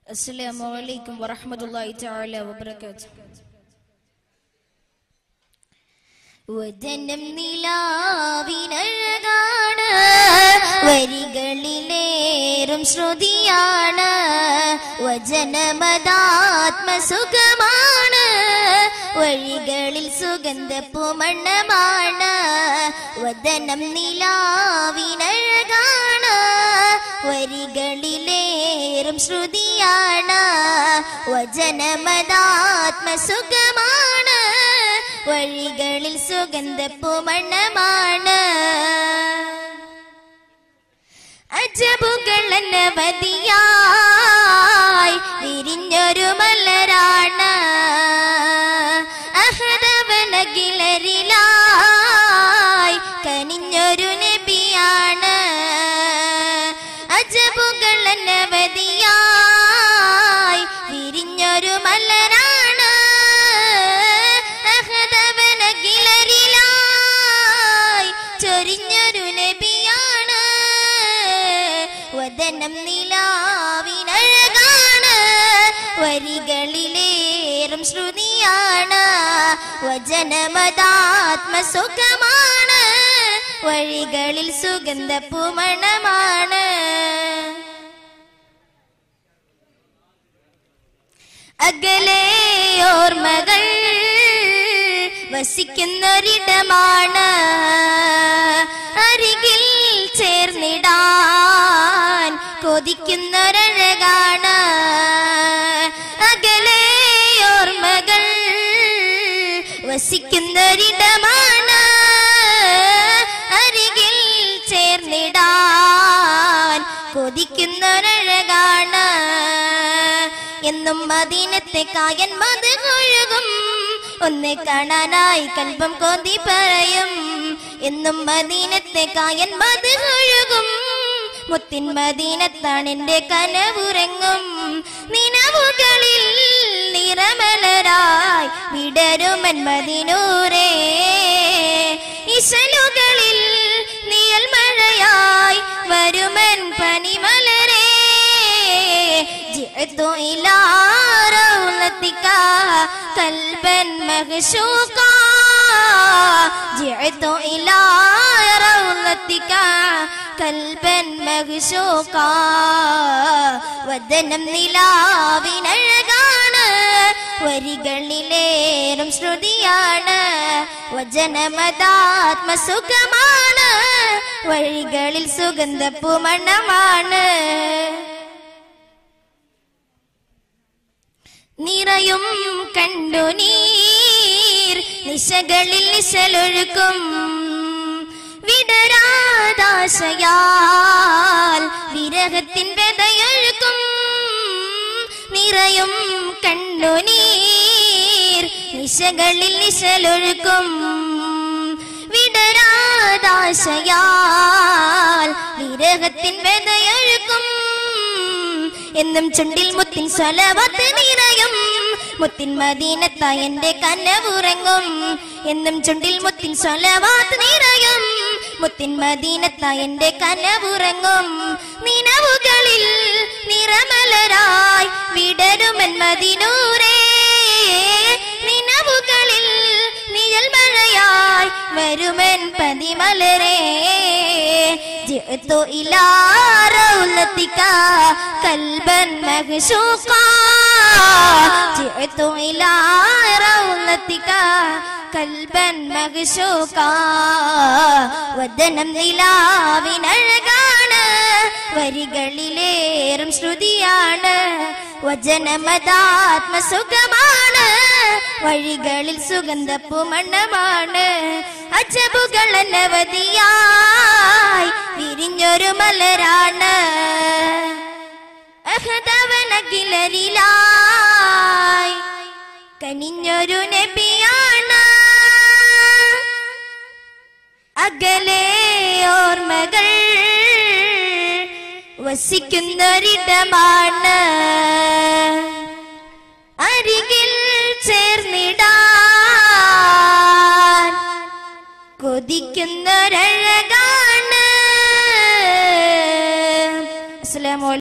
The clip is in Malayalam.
അസ്സലാമു അലൈക്കും വറഹ്മത്തുള്ളാഹി തആല വബറകാതുഹു വചനം നിലാവിനഴകാണ് വരികളിലേറും ശ്രുതിയാണ് വചനമതാത്മസുഖമാണ് വഴികളിൽ സുഗന്ധപ്പുമണ്ണമാണ് വദനം നിലാവിനഴകാണ് വരികളിലേറും ശ്രുതിയാണ് വചനമതാത്മസുഖമാണ് വഴികളിൽ സുഗന്ധപ്പുമണ്ണമാണ് അജബുകൾ അനവധിയായി വിരിഞ്ഞൊരു മലരാണ് അഹദവനകിലരിലായി കനിഞ്ഞൊരു നബിയാണ് അജബുകൾ അനവധിയായി വിരിഞ്ഞൊരു മലരാണ് അഹദവനകിലരിലായി ചൊരിഞ്ഞൊരു നബിയാണ് വദനം നിലാവിനഴകാണ് വരികളിലേറും ശ്രുതിയാണ് വചനമതാത്മസുഖമാണ് വഴികളിൽ സുഗന്ധപ്പുമണമാണ് അകലെ ഓർമ്മകൾ വസിക്കുന്നൊരിടമാണ് അരികിൽ ചേർന്നിടാൻ കൊതിക്കുന്നൊരഴകാണ് അകലെ ഓർമ്മകൾ വസിക്കുന്നൊരിടമാണ് അരികിൽ ചേർന്നിടാൻ കൊതിക്കുന്നൊരഴകാണ് എന്നും മദീനത്തെ കായൻ മത് കൊഴുകും ഒന്ന് കാണാനായി കൽബം കോന്തി പറയും എന്നും മദീനത്തെ കായൻ മത് കൊഴുകും മുത്തിൻ മദീനത്താണ് എന്റെ കനവുറങ്ങും നിലവുകളിൽ നിറമലരായി വിടരുമൻ മദിനൂരേ ഇശലുകളിൽ നിയൽ മഴയായി വരുമൻ പനിമലരേ جئت إلى رولتك قلبا مغشوقا جئت إلى رولتك قلبا مغشوقا വദനം നിലാവിനഴകാണ് വരികളിലേറും ശ്രുതിയാണ് വചനമതാത്മസുഖമാണ് വഴികളിൽ സുഗന്ധപ്പുമണമാണ് നിറയും കണ്ടു നീർ നിശകളിൽ നിശലൊഴുക്കും വിടരാദാശയാൽ വിരഹത്തിൻ വ്യതയൊഴുക്കും നിറയും കണ്ടു നീർ നിശകളിൽ നിശലൊഴുക്കും വിടരാദാശയാൽ വിരഹത്തിൻ വ്യതയൊഴുക്കും എന്നും ചുണ്ടിൽ മുത്തിൻ സ്വലവത്ത് നിറയും മുത്തിൻ മദീനത്ത എന്റെ കനവുറങ്ങും എന്നും ചുണ്ടിൽ മുത്തിൻ സ്വലവാത്ത് നിറയും മുത്തിൻ മദീനത്ത എന്റെ കനവുറങ്ങും നിലവുകളിൽ നിറമലരായി വിടരുമൻ മദിനൂരേ നിലവുകളിൽ നിഴൽ മഴയായി വരുമൻ പതിമലരേ جئت إلى رولتك قلبا مغشوقا جئت إلى رولتك قلبا مغشوقا വദനം നിലാവിനഴകാണ് വരികളിലേറും ശ്രുതിയാണ് വചനമതാത്മസുഖമാണ് വഴികളിൽ സുഗന്ധപ്പുമണ്ണമാണ് അജബുകൾ അനവധിയായി വിരിഞ്ഞൊരു മലരാണ് അഹദവനകിലരിലായി കനിഞ്ഞൊരു നബിയാണ് അകലെ ഓർമ്മകൾ വസിക്കുന്നൊരിടമാണ് അരികിൽ ചേർന്നിടാൻ കൊതിക്കുന്നൊരഴകാണ് അസ്സലാമു അലൈക്കും